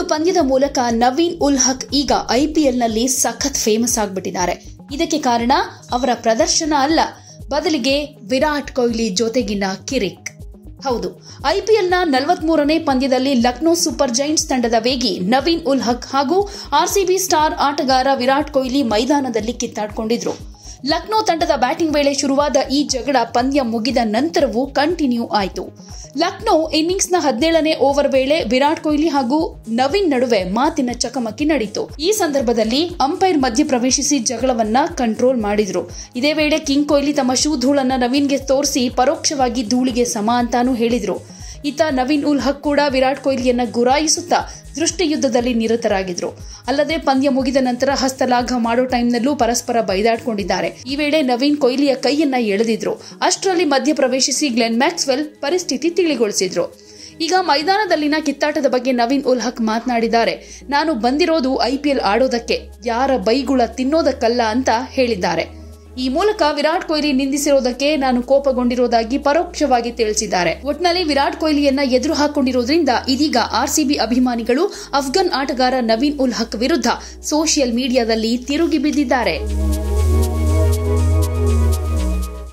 ಪಂದ್ಯದ ಮೂಲಕ ನವೀನ್ ಉಲ್ ಹಕ್ ಈಗ ಐಪಿಎಲ್ನಲ್ಲಿ ಸಖತ್ ಫೇಮಸ್ ಆಗ್ಬಿಟ್ಟಿದ್ದಾರೆ ಇದಕ್ಕೆ ಕಾರಣ ಅವರ ಪ್ರದರ್ಶನ ಅಲ್ಲ ಬದಲಿಗೆ ವಿರಾಟ್ ಕೊಹ್ಲಿ ಜೊತೆಗಿನ ಕಿರಿಕ್ ಹೌದು ಐಪಿಎಲ್ನ ನಲವತ್ಮೂರನೇ ಪಂದ್ಯದಲ್ಲಿ ಲಕ್ನೋ ಸೂಪರ್ ಜೈಂಟ್ಸ್ ತಂಡದ ವೇಗಿ ನವೀನ್ ಉಲ್ ಹಕ್ ಹಾಗೂ ಆರ್ಸಿಬಿ ಸ್ಟಾರ್ ಆಟಗಾರ ವಿರಾಟ್ ಕೊಹ್ಲಿ ಮೈದಾನದಲ್ಲಿ ಕಿತ್ತಾಡ್ಕೊಂಡಿದ್ರು ಲಕ್ನೋ ತಂಡದ ಬ್ಯಾಟಿಂಗ್ ವೇಳೆ ಶುರುವಾದ ಈ ಜಗಳ ಪಂದ್ಯ ಮುಗಿದ ನಂತರವೂ ಕಂಟಿನ್ಯೂ ಆಯಿತು ಲಕ್ನೋ ಇನ್ನಿಂಗ್ಸ್ನ ಹದಿನೇಳನೇ ಓವರ್ ವೇಳೆ ವಿರಾಟ್ ಕೊಹ್ಲಿ ಹಾಗೂ ನವೀನ್ ನಡುವೆ ಮಾತಿನ ಚಕಮಕಿ ನಡೆಯಿತು ಈ ಸಂದರ್ಭದಲ್ಲಿ ಅಂಪೈರ್ ಮಧ್ಯ ಪ್ರವೇಶಿಸಿ ಜಗಳವನ್ನ ಕಂಟ್ರೋಲ್ ಮಾಡಿದ್ರು ಇದೇ ವೇಳೆ ಕಿಂಗ್ ಕೊಹ್ಲಿ ತಮ್ಮ ಶೂ ಧೂಳನ್ನ ನವೀನ್ಗೆ ತೋರಿಸಿ ಪರೋಕ್ಷವಾಗಿ ಧೂಳಿಗೆ ಸಮ ಅಂತಾನೂ ಹೇಳಿದ್ರು ಇತ್ತ ನವೀನ್ ಉಲ್ ಹಕ್ ಕೂಡ ವಿರಾಟ್ ಕೊಹ್ಲಿಯನ್ನ ಗುರಾಯಿಸುತ್ತಾ ದೃಷ್ಟಿಯುದ್ಧದಲ್ಲಿ ನಿರತರಾಗಿದ್ರು ಅಲ್ಲದೆ ಪಂದ್ಯ ಮುಗಿದ ನಂತರ ಹಸ್ತಲಾಘ ಮಾಡೋ ಟೈಮ್ನಲ್ಲೂ ಪರಸ್ಪರ ಬೈದಾಡ್ಕೊಂಡಿದ್ದಾರೆ ಈ ವೇಳೆ ನವೀನ್ ಕೊಹ್ಲಿಯ ಕೈಯನ್ನ ಎಳೆದಿದ್ರು ಅಷ್ಟರಲ್ಲಿ ಮಧ್ಯ ಪ್ರವೇಶಿಸಿ ಗ್ಲೆನ್ ಮ್ಯಾಕ್ಸ್ವೆಲ್ ಪರಿಸ್ಥಿತಿ ತಿಳಿಗೊಳಿಸಿದ್ರು ಈಗ ಮೈದಾನದಲ್ಲಿನ ಕಿತ್ತಾಟದ ಬಗ್ಗೆ ನವೀನ್ ಉಲ್ ಹಕ್ ಮಾತನಾಡಿದ್ದಾರೆ ನಾನು ಬಂದಿರೋದು ಐಪಿಎಲ್ ಆಡೋದಕ್ಕೆ ಯಾರ ಬೈಗುಳ ತಿನ್ನೋದಕ್ಕಲ್ಲ ಅಂತ ಹೇಳಿದ್ದಾರೆ ಈ ಮೂಲಕ ವಿರಾಟ್ ಕೊಹ್ಲಿ ನಿಂದಿಸಿರೋದಕ್ಕೆ ನಾನು ಕೋಪಗೊಂಡಿರೋದಾಗಿ ಪರೋಕ್ಷವಾಗಿ ತಿಳಿಸಿದ್ದಾರೆ ಒಟ್ನಲ್ಲಿ ವಿರಾಟ್ ಕೊಹ್ಲಿಯನ್ನ ಎದುರು ಹಾಕೊಂಡಿರೋದ್ರಿಂದ ಇದೀಗ ಆರ್ಸಿಬಿ ಅಭಿಮಾನಿಗಳು ಅಫ್ಘನ್ ಆಟಗಾರ ನವೀನ್ ಉಲ್ ಹಕ್ ವಿರುದ್ಧ ಸೋಷಿಯಲ್ ಮೀಡಿಯಾದಲ್ಲಿ ತಿರುಗಿ ಬಿದ್ದಿದ್ದಾರೆ